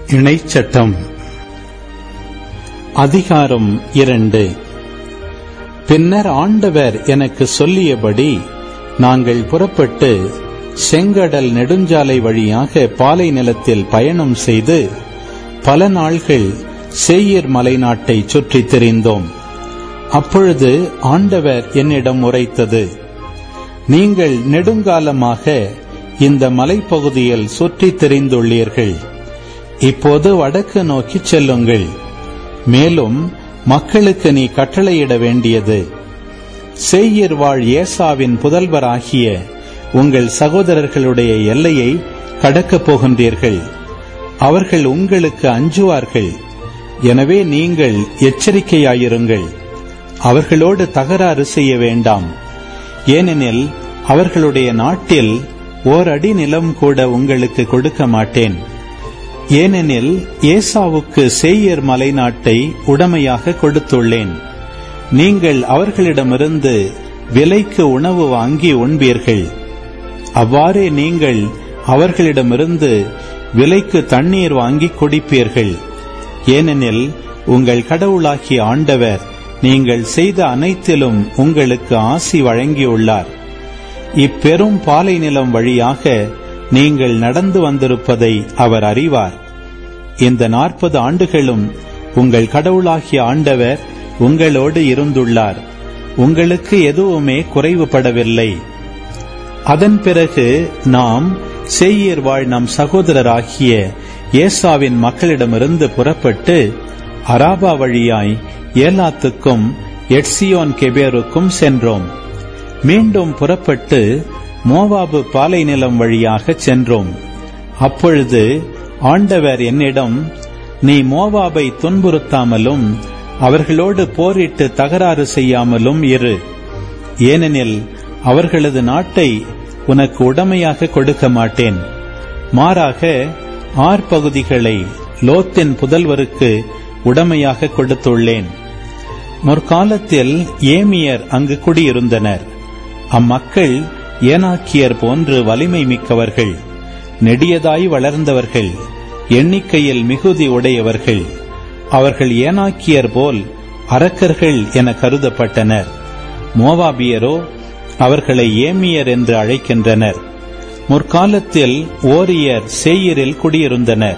இணைச்சட்டம் அதிகாரம் இரண்டு பின்னர் ஆண்டவர் எனக்கு சொல்லியபடி நாங்கள் புறப்பட்டு செங்கடல் நெடுஞ்சாலை வழியாக பாலை நிலத்தில் பயணம் செய்து பல நாள்கள் சேயீர் மலை நாட்டை சுற்றித் திரிந்தோம் அப்பொழுது ஆண்டவர் என்னிடம் உரைத்தது நீங்கள் நெடுங்காலமாக இந்த மலைப்பகுதியில் சுற்றித் திரிந்துள்ளீர்கள் இப்போது வடக்கு நோக்கி செல்லுங்கள் மேலும் மக்களுக்கு நீ கட்டளையிட வேண்டியது சேயீர் வாழ் ஏசாவின் புதல்வராகிய உங்கள் சகோதரர்களுடைய எல்லையை கடக்கப் போகின்றீர்கள் அவர்கள் உங்களுக்கு அஞ்சுவார்கள் எனவே நீங்கள் எச்சரிக்கையாயிருங்கள் அவர்களோடு தகராறு செய்ய வேண்டாம் ஏனெனில் அவர்களுடைய நாட்டில் ஓர் அடி நிலம் கூட உங்களுக்கு கொடுக்க மாட்டேன் ஏனெனில் ஏசாவுக்கு சேயர் மலை நாட்டை உடமையாக கொடுத்துள்ளேன் நீங்கள் அவர்களிடமிருந்து விலைக்கு உணவு வாங்கி உண்பீர்கள் அவ்வாறே நீங்கள் அவர்களிடமிருந்து விலைக்கு தண்ணீர் வாங்கி குடிப்பீர்கள் ஏனெனில் உங்கள் கடவுளாகிய ஆண்டவர் நீங்கள் செய்த அனைத்திலும் உங்களுக்கு ஆசி வழங்கியுள்ளார் இப்பெரும் பாலை நிலம் வழியாக நீங்கள் நடந்து வந்திருப்பதை அவர் அறிவார் இந்த நாற்பது ஆண்டுகளும் உங்கள் கடவுளாகிய ஆண்டவர் உங்களோடு இருந்துள்ளார் உங்களுக்கு எதுவுமே குறைவுபடவில்லை அதன் பிறகு நாம் செய்யீர் வாழ் நம் சகோதரராகிய ஏசாவின் மக்களிடமிருந்து புறப்பட்டு அராபா வழியாய் ஏலாத்துக்கும் எட்சியோன் கெபேருக்கும் சென்றோம் மீண்டும் புறப்பட்டு மோவாபு பாலை நிலம் வழியாக சென்றோம் அப்பொழுது ஆண்டவர் என்னிடம் நீ மோவாபை துன்புறுத்தாமலும் அவர்களோடு போரிட்டு தகராறு செய்யாமலும் இரு ஏனெனில் அவர்களது நாட்டை உனக்கு உடமையாக கொடுக்க மாட்டேன் மாறாக ஆர் பகுதிகளை லோத்தின் புதல்வருக்கு உடமையாக கொடுத்துள்ளேன் முற்காலத்தில் ஏமியர் அங்கு குடியிருந்தனர் அம்மக்கள் ஏனாக்கியர் போன்று வலிமை மிக்கவர்கள் நெடியதாய் வளர்ந்தவர்கள் எண்ணிக்கையில் மிகுதி உடையவர்கள் அவர்கள் ஏனாக்கியர் போல் அரக்கர்கள் என கருதப்பட்டனர் மோவாபியரோ அவர்களை ஏமியர் என்று அழைக்கின்றனர் முற்காலத்தில் ஓரியர் சேயரில் குடியிருந்தனர்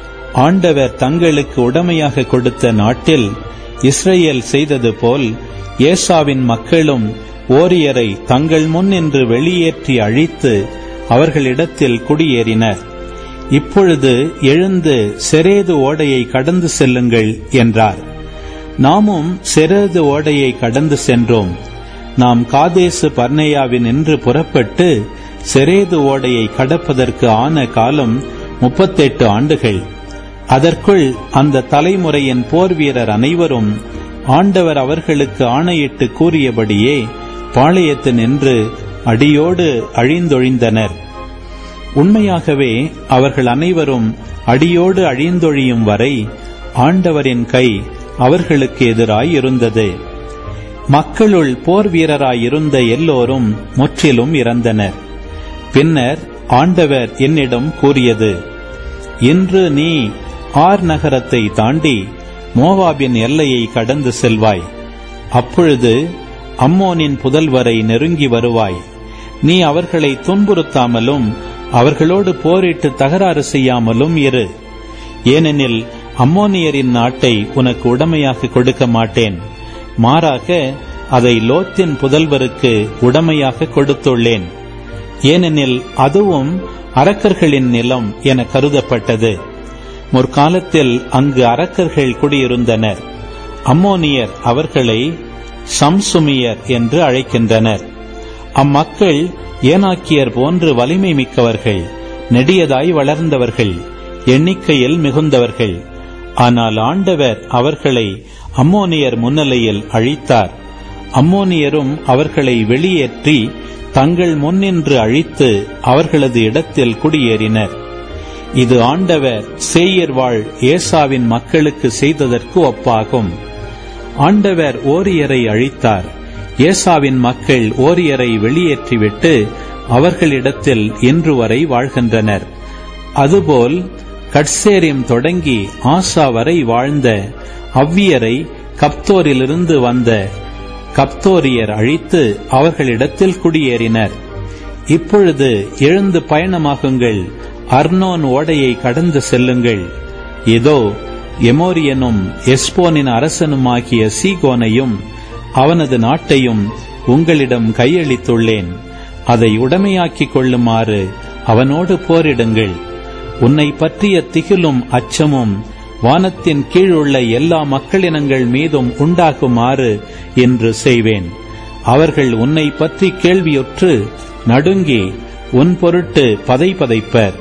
ஆண்டவர் தங்களுக்கு உடமையாக கொடுத்த நாட்டில் இஸ்ரேல் செய்தது போல் ஏசாவின் மக்களும் ஓரியரை தங்கள் முன் என்று வெளியேற்றி அழித்து அவர்களிடத்தில் குடியேறினர் இப்பொழுது எழுந்து செரேது ஓடையை கடந்து செல்லுங்கள் என்றார் நாமும் செரேது ஓடையை கடந்து சென்றோம் நாம் காதேசு பர்னேயாவின் என்று புறப்பட்டு செரேது ஓடையை கடப்பதற்கு ஆன காலம் முப்பத்தெட்டு ஆண்டுகள் அதற்குள் அந்த தலைமுறையின் போர் வீரர் அனைவரும் ஆண்டவர் அவர்களுக்கு ஆணையிட்டு கூறியபடியே பாளையத்து நின்று அடியோடு அழிந்தொழிந்தனர் உண்மையாகவே அவர்கள் அனைவரும் அடியோடு அழிந்தொழியும் வரை ஆண்டவரின் கை அவர்களுக்கு எதிராய் இருந்தது மக்களுள் போர் வீரராயிருந்த எல்லோரும் முற்றிலும் இறந்தனர் பின்னர் ஆண்டவர் என்னிடம் கூறியது இன்று நீ ஆர் நகரத்தை தாண்டி மோவாபின் எல்லையை கடந்து செல்வாய் அப்பொழுது அம்மோனின் புதல்வரை நெருங்கி வருவாய் நீ அவர்களை துன்புறுத்தாமலும் அவர்களோடு போரிட்டு தகராறு செய்யாமலும் இரு ஏனெனில் அம்மோனியரின் நாட்டை உனக்கு உடமையாக கொடுக்க மாட்டேன் மாறாக அதை லோத்தின் புதல்வருக்கு உடமையாக கொடுத்துள்ளேன் ஏனெனில் அதுவும் அரக்கர்களின் நிலம் என கருதப்பட்டது முற்காலத்தில் அங்கு அரக்கர்கள் குடியிருந்தனர் அம்மோனியர் அவர்களை சம்சுமியர் என்று அழைக்கின்றனர் அம்மக்கள் ஏனாக்கியர் போன்று வலிமை மிக்கவர்கள் நெடியதாய் வளர்ந்தவர்கள் எண்ணிக்கையில் மிகுந்தவர்கள் ஆனால் ஆண்டவர் அவர்களை அம்மோனியர் முன்னிலையில் அழித்தார் அம்மோனியரும் அவர்களை வெளியேற்றி தங்கள் முன்னின்று அழித்து அவர்களது இடத்தில் குடியேறினர் இது ஆண்டவர் சேயர் வாழ் ஏசாவின் மக்களுக்கு செய்ததற்கு ஒப்பாகும் ஆண்டவர் ஓரியரை அழித்தார் ஏசாவின் மக்கள் ஓரியரை வெளியேற்றிவிட்டு அவர்களிடத்தில் இன்று வரை வாழ்கின்றனர் அதுபோல் கட்சேரியம் தொடங்கி ஆசா வரை வாழ்ந்த அவ்வியரை கப்தோரிலிருந்து வந்த கப்தோரியர் அழித்து அவர்களிடத்தில் குடியேறினர் இப்பொழுது எழுந்து பயணமாகுங்கள் அர்னோன் ஓடையை கடந்து செல்லுங்கள் இதோ எமோரியனும் எஸ்போனின் அரசனுமாகிய சீகோனையும் அவனது நாட்டையும் உங்களிடம் கையளித்துள்ளேன் அதை உடமையாக்கிக் கொள்ளுமாறு அவனோடு போரிடுங்கள் உன்னை பற்றிய திகிலும் அச்சமும் வானத்தின் கீழ் உள்ள எல்லா மக்களினங்கள் மீதும் உண்டாகுமாறு என்று செய்வேன் அவர்கள் உன்னை பற்றி கேள்வியுற்று நடுங்கி உன் பொருட்டு பதை பதைப்பர்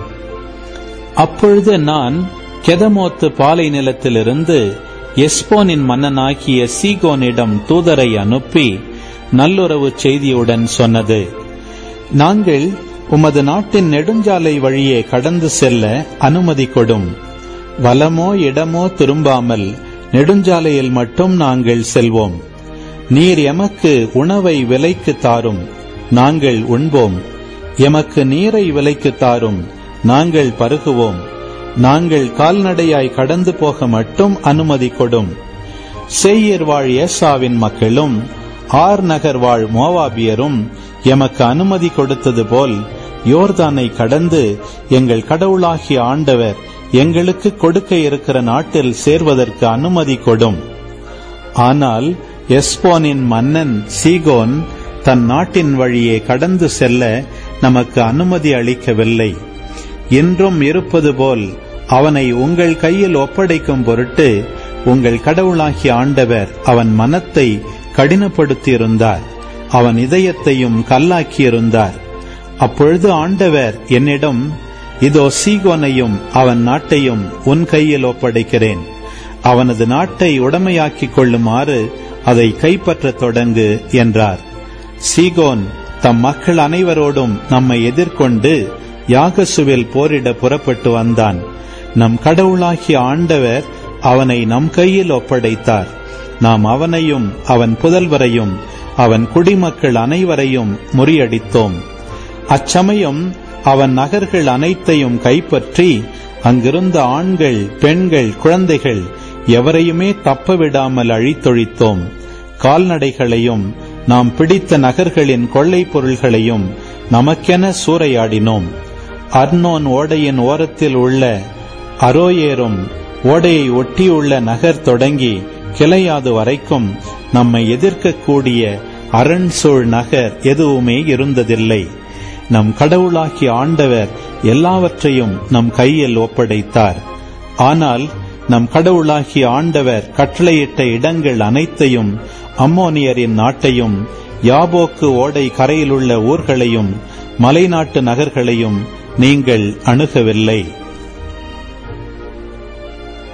அப்பொழுது நான் கெதமோத்து பாலை நிலத்திலிருந்து எஸ்போனின் மன்னனாகிய சீகோனிடம் தூதரை அனுப்பி நல்லுறவு செய்தியுடன் சொன்னது நாங்கள் உமது நாட்டின் நெடுஞ்சாலை வழியே கடந்து செல்ல அனுமதி கொடும் வலமோ இடமோ திரும்பாமல் நெடுஞ்சாலையில் மட்டும் நாங்கள் செல்வோம் நீர் எமக்கு உணவை விலைக்கு தாரும் நாங்கள் உண்போம் எமக்கு நீரை விலைக்கு தாரும் நாங்கள் பருகுவோம் நாங்கள் கால்நடையாய் கடந்து போக மட்டும் அனுமதி கொடும் சேயர் வாழ் ஏசாவின் மக்களும் ஆர் நகர் வாழ் மோவாபியரும் எமக்கு அனுமதி கொடுத்தது போல் யோர்தானை கடந்து எங்கள் கடவுளாகிய ஆண்டவர் எங்களுக்கு கொடுக்க இருக்கிற நாட்டில் சேர்வதற்கு அனுமதி கொடும் ஆனால் எஸ்போனின் மன்னன் சீகோன் தன் நாட்டின் வழியே கடந்து செல்ல நமக்கு அனுமதி அளிக்கவில்லை இன்றும் இருப்பது போல் அவனை உங்கள் கையில் ஒப்படைக்கும் பொருட்டு உங்கள் கடவுளாகிய ஆண்டவர் அவன் மனத்தை கடினப்படுத்தியிருந்தார் அவன் இதயத்தையும் கல்லாக்கியிருந்தார் அப்பொழுது ஆண்டவர் என்னிடம் இதோ சீகோனையும் அவன் நாட்டையும் உன் கையில் ஒப்படைக்கிறேன் அவனது நாட்டை உடமையாக்கிக் கொள்ளுமாறு அதை கைப்பற்றத் தொடங்கு என்றார் சீகோன் தம் மக்கள் அனைவரோடும் நம்மை எதிர்கொண்டு யாகசுவில் போரிட புறப்பட்டு வந்தான் நம் கடவுளாகிய ஆண்டவர் அவனை நம் கையில் ஒப்படைத்தார் நாம் அவனையும் அவன் புதல்வரையும் அவன் குடிமக்கள் அனைவரையும் முறியடித்தோம் அச்சமயம் அவன் நகர்கள் அனைத்தையும் கைப்பற்றி அங்கிருந்த ஆண்கள் பெண்கள் குழந்தைகள் எவரையுமே தப்பவிடாமல் அழித்தொழித்தோம் கால்நடைகளையும் நாம் பிடித்த நகர்களின் கொள்ளை பொருள்களையும் நமக்கென சூறையாடினோம் அர்னோன் ஓடையின் ஓரத்தில் உள்ள அரோயேரும் ஓடையை ஒட்டியுள்ள நகர் தொடங்கி கிளையாது வரைக்கும் நம்மை எதிர்க்கக்கூடிய அரண் சூழ் நகர் எதுவுமே இருந்ததில்லை நம் கடவுளாகிய ஆண்டவர் எல்லாவற்றையும் நம் கையில் ஒப்படைத்தார் ஆனால் நம் கடவுளாகிய ஆண்டவர் கட்டளையிட்ட இடங்கள் அனைத்தையும் அம்மோனியரின் நாட்டையும் யாபோக்கு ஓடை கரையிலுள்ள ஊர்களையும் மலைநாட்டு நகர்களையும் நீங்கள் அணுகவில்லை